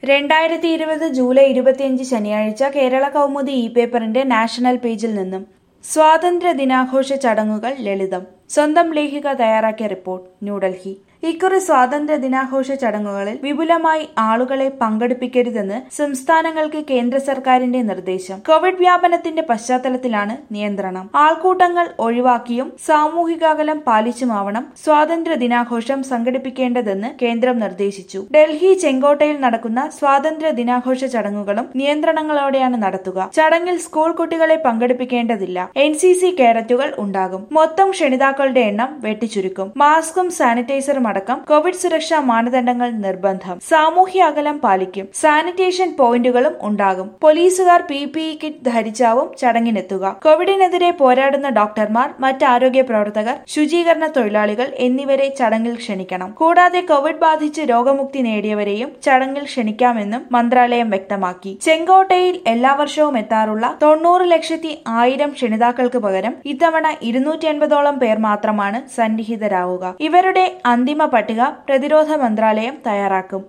രണ്ടായിരത്തി ഇരുപത് ജൂലൈ ഇരുപത്തിയഞ്ച് ശനിയാഴ്ച കേരള കൗമുദി ഇ പേപ്പറിന്റെ നാഷണൽ പേജിൽ നിന്നും സ്വാതന്ത്ര്യ ദിനാഘോഷ ചടങ്ങുകൾ ലളിതം സ്വന്തം ലേഖിക തയ്യാറാക്കിയ റിപ്പോർട്ട് ന്യൂഡൽഹി ഇക്കുറി സ്വാതന്ത്ര്യ ദിനാഘോഷ ചടങ്ങുകളിൽ വിപുലമായി ആളുകളെ പങ്കെടുപ്പിക്കരുതെന്ന് സംസ്ഥാനങ്ങൾക്ക് കേന്ദ്ര സർക്കാരിന്റെ നിർദ്ദേശം കോവിഡ് വ്യാപനത്തിന്റെ പശ്ചാത്തലത്തിലാണ് നിയന്ത്രണം ആൾക്കൂട്ടങ്ങൾ ഒഴിവാക്കിയും സാമൂഹിക അകലം പാലിച്ചുമാവണം സ്വാതന്ത്ര്യ ദിനാഘോഷം സംഘടിപ്പിക്കേണ്ടതെന്ന് കേന്ദ്രം നിർദ്ദേശിച്ചു ഡൽഹി ചെങ്കോട്ടയിൽ നടക്കുന്ന സ്വാതന്ത്ര്യ ദിനാഘോഷ ചടങ്ങുകളും നിയന്ത്രണങ്ങളോടെയാണ് നടത്തുക ചടങ്ങിൽ സ്കൂൾ കുട്ടികളെ പങ്കെടുപ്പിക്കേണ്ടതില്ല എൻ സി സി കേഡറ്റുകൾ ഉണ്ടാകും മൊത്തം ക്ഷണിതാക്കളുടെ എണ്ണം വെട്ടിച്ചുരുക്കും മാസ്കും സാനിറ്റൈസറും അടക്കം കോവിഡ് സുരക്ഷാ മാനദണ്ഡങ്ങൾ നിർബന്ധം സാമൂഹ്യ അകലം പാലിക്കും സാനിറ്റേഷൻ പോയിന്റുകളും ഉണ്ടാകും പോലീസുകാർ പി പി ഇ കിറ്റ് ധരിച്ചാവും ചടങ്ങിനെത്തുക കോവിഡിനെതിരെ പോരാടുന്ന ഡോക്ടർമാർ മറ്റ് ആരോഗ്യ പ്രവർത്തകർ ശുചീകരണ തൊഴിലാളികൾ എന്നിവരെ ചടങ്ങിൽ ക്ഷണിക്കണം കൂടാതെ കോവിഡ് ബാധിച്ച് രോഗമുക്തി നേടിയവരെയും ചടങ്ങിൽ ക്ഷണിക്കാമെന്നും മന്ത്രാലയം വ്യക്തമാക്കി ചെങ്കോട്ടയിൽ എല്ലാ വർഷവും എത്താറുള്ള തൊണ്ണൂറ് ലക്ഷത്തി ആയിരം ക്ഷണിതാക്കൾക്ക് പകരം ഇത്തവണ ഇരുന്നൂറ്റി അൻപതോളം പേർ മാത്രമാണ് സന്നിഹിതരാവുക ഇവരുടെ അന്തിമ പട്ടിക പ്രതിരോധ മന്ത്രാലയം തയ്യാറാക്കും